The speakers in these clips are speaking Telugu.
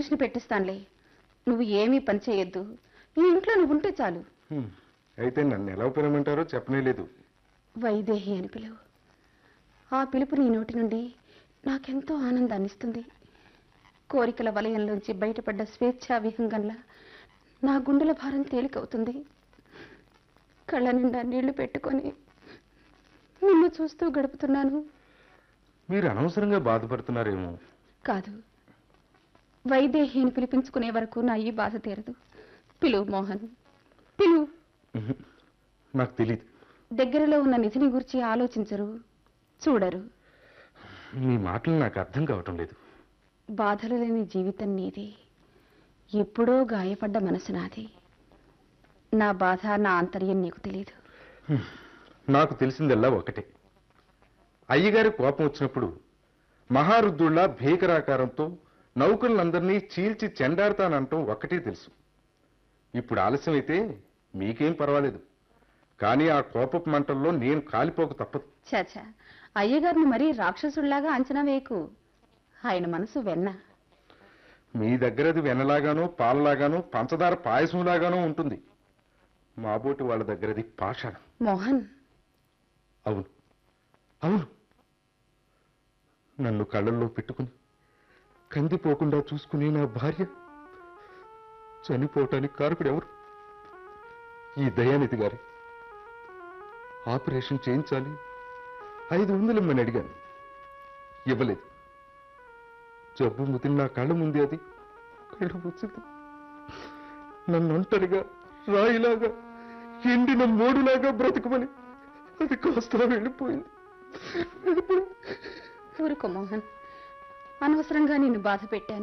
మనిషిని పెట్టిస్తానులే నువ్వు ఏమీ పని చేయొద్దు ఈ ఇంట్లో నువ్వు ఉంటే చాలు హ్మ్. అయితే నన్ను ఎలా పిలవమంటారో చెప్పనే లేదు వైదేహి అని పిలువు ఆ పిలుపు నీ నోటి నుండి నాకెంతో ఆనందాన్ని ఇస్తుంది కోరికల వలయంలోంచి బయటపడ్డ స్వేచ్ఛా విహంగంలా నా గుండెల భారం తేలికవుతుంది కళ్ళ నిండా నీళ్లు పెట్టుకొని నిన్ను చూస్తూ గడుపుతున్నాను మీరు అనవసరంగా బాధపడుతున్నారేమో కాదు వైదేహిని పిలిపించుకునే వరకు నా ఈ బాధ తీరదు పిలువు మోహన్ పిలువు ఉహు. నాకు తెలియదు దగ్గరలో ఉన్న నిధిని గురించి ఆలోచించరు చూడరు మీ మాటలు నాకు అర్థం కావటం లేదు బాధలు లేని జీవితం నీది ఎప్పుడో గాయపడ్డ మనసు నాది నా బాధ నా ఆంతర్యం నీకు తెలియదు నాకు తెలిసిందల్లా ఒకటే అయ్యగారి కోపం వచ్చినప్పుడు మహారుద్రుల్లా భీకరాకారంతో నౌకలందరినీ చీల్చి చెండాడతానంటాం ఒక్కటే తెలుసు ఇప్పుడు ఆలస్యమైతే మీకేం పర్వాలేదు కానీ ఆ కోపపు మంటల్లో నేను కాలిపోక తప్పదు చాచా అయ్యగారిని మరీ రాక్షసుడిలాగా అంచనా వేయకు ఆయన మనసు వెన్న మీ దగ్గర అది వెన్నలాగానో పాలలాగానో పంచదార పాయసంలాగానో ఉంటుంది మాబోటి వాళ్ళ దగ్గరది పాషాణం మోహన్ అవును అవును నన్ను కళ్ళల్లో పెట్టుకుని కందిపోకుండా చూసుకునే నా భార్య చనిపోవటానికి కారకుడు ఎవరు ఈ దయానిధి గారి ఆపరేషన్ చేయించాలి ఐదు వందలమ్మని అడిగాను ఇవ్వలేదు జబ్బు ముదిరి నా కళ్ళ ముందే అది కళ్ళు వచ్చింది నన్ను ఒంటరిగా రాయిలాగా ఎండిన మోడులాగా బ్రతుకుమని అది కాస్త వెళ్ళిపోయింది వెళ్ళిపోయింది ఊరుకో మోహన్ అనవసరంగా నిన్ను బాధ పెట్టాను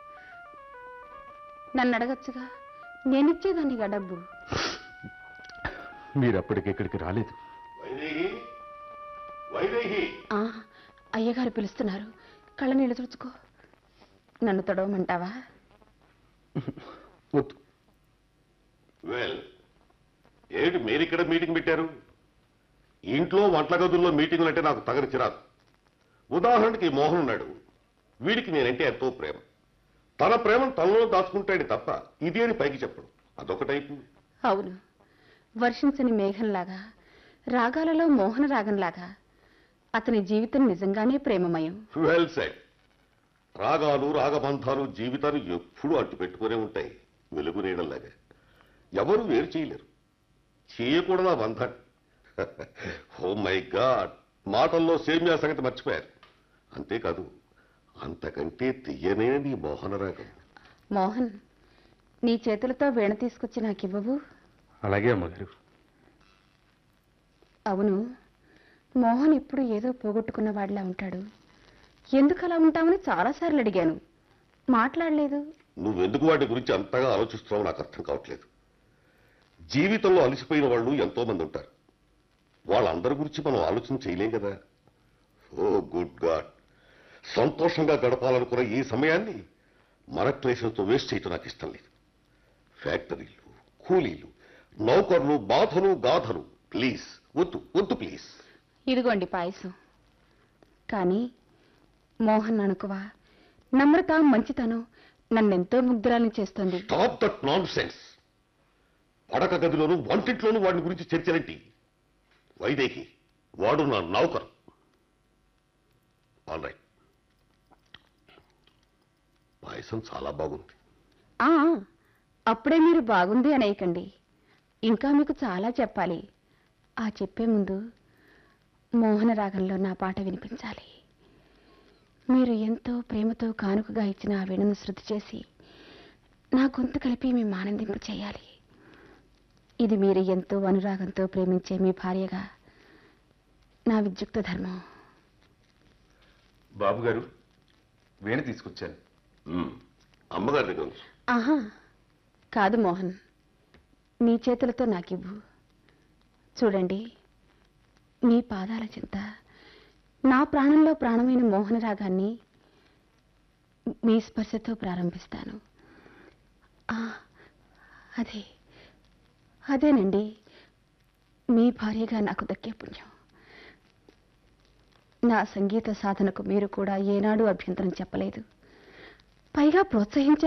నన్ను అడగచ్చుగా నేనిచ్చేదానిగా డబ్బు మీరు అప్పటికి ఇక్కడికి రాలేదు వైదేహి వైదేహి ఆ, అయ్యగారు పిలుస్తున్నారు కళ్ళ నీళ్ళు తుడుచుకో నన్ను తొడవమంటావా వద్దు వెల్ ఏమిటి మీరు ఇక్కడ మీటింగ్ పెట్టారు ఇంట్లో వంటల గదుల్లో మీటింగులు అంటే నాకు తగని చిరాకు ఉదాహరణకి ఈ మోహన్ ఉన్నాడు వీడికి నేనంటే ఎంతో ప్రేమ తన ప్రేమను తనలో దాచుకుంటాడు తప్ప ఇది అని పైకి చెప్పడు అదొక టైపు అవును వర్షించని మేఘంలాగా రాగాలలో మోహన రాగంలాగా అతని జీవితం నిజంగానే ప్రేమమయం వెల్ సెట్ రాగాలు రాగబంధాలు జీవితాలు ఎప్పుడూ అడ్డు పెట్టుకునే ఉంటాయి వెలుగు నీడల్లాగా ఎవరు వేరు చేయలేరు చేయకూడదా బంధాన్ని ఓ మై గాడ్ మాటల్లో సేమ్యా సంగతి మర్చిపోయారు అంతేకాదు అంతకంటే తీయనే నీ మోహన రాగం మోహన్ నీ చేతులతో వీణ తీసుకొచ్చి నాకివ్వవు అలాగే అమ్మగారు అవును మోహన్ ఇప్పుడు ఏదో పోగొట్టుకున్న వాడిలా ఉంటాడు ఎందుకు అలా ఉంటామని చాలాసార్లు అడిగాను మాట్లాడలేదు నువ్వెందుకు వాటి గురించి అంతగా ఆలోచిస్తున్నావు నాకు అర్థం కావట్లేదు జీవితంలో అలసిపోయిన వాళ్ళు ఎంతో మంది ఉంటారు వాళ్ళందరి గురించి మనం ఆలోచన చేయలేం కదా ఓ గుడ్ గాడ్ సంతోషంగా గడపాలనుకున్న ఈ సమయాన్ని మన క్లేషంతో వేస్ట్ చేయటం నాకు ఇష్టం లేదు ఫ్యాక్టరీలు కూలీలు నౌకర్లు బాధలు గాథలు ప్లీజ్ వద్దు వద్దు ప్లీజ్ ఇదిగోండి పాయసం కానీ మోహన్ అనుకువా నమ్రత మంచితనం నన్నెంతో ముగ్ధురాలని చేస్తోంది స్టాప్ దట్ నాన్ సెన్స్ పడక గదిలోను వంటింట్లోనూ వాడిని గురించి చర్చలేంటి వైదేహి వాడు నా నౌకర్ ఆల్ రైట్ పాయసం చాలా బాగుంది ఆ అప్పుడే మీరు బాగుంది అనేయకండి ఇంకా మీకు చాలా చెప్పాలి ఆ చెప్పే ముందు మోహన రాగంలో నా పాట వినిపించాలి మీరు ఎంతో ప్రేమతో కానుకగా ఇచ్చిన ఆ వీణను శృతి చేసి నా గొంతు కలిపి మేము ఆనందింపు చేయాలి ఇది మీరు ఎంతో అనురాగంతో ప్రేమించే మీ భార్యగా నా విద్యుక్త ధర్మం బాబు గారు వీణ తీసుకొచ్చాను మ్మ్. అమ్మగారి దగ్గర నుంచి ఆహా కాదు మోహన్ మీ చేతులతో నాకివ్వు చూడండి మీ పాదాల చింత నా ప్రాణంలో ప్రాణమైన మోహన రాగాన్ని మీ స్పర్శతో ప్రారంభిస్తాను ఆ, అదే అదేనండి మీ భార్యగా నాకు దక్కే పుణ్యం నా సంగీత సాధనకు మీరు కూడా ఏనాడు అభ్యంతరం చెప్పలేదు పైగా ప్రోత్సహించారు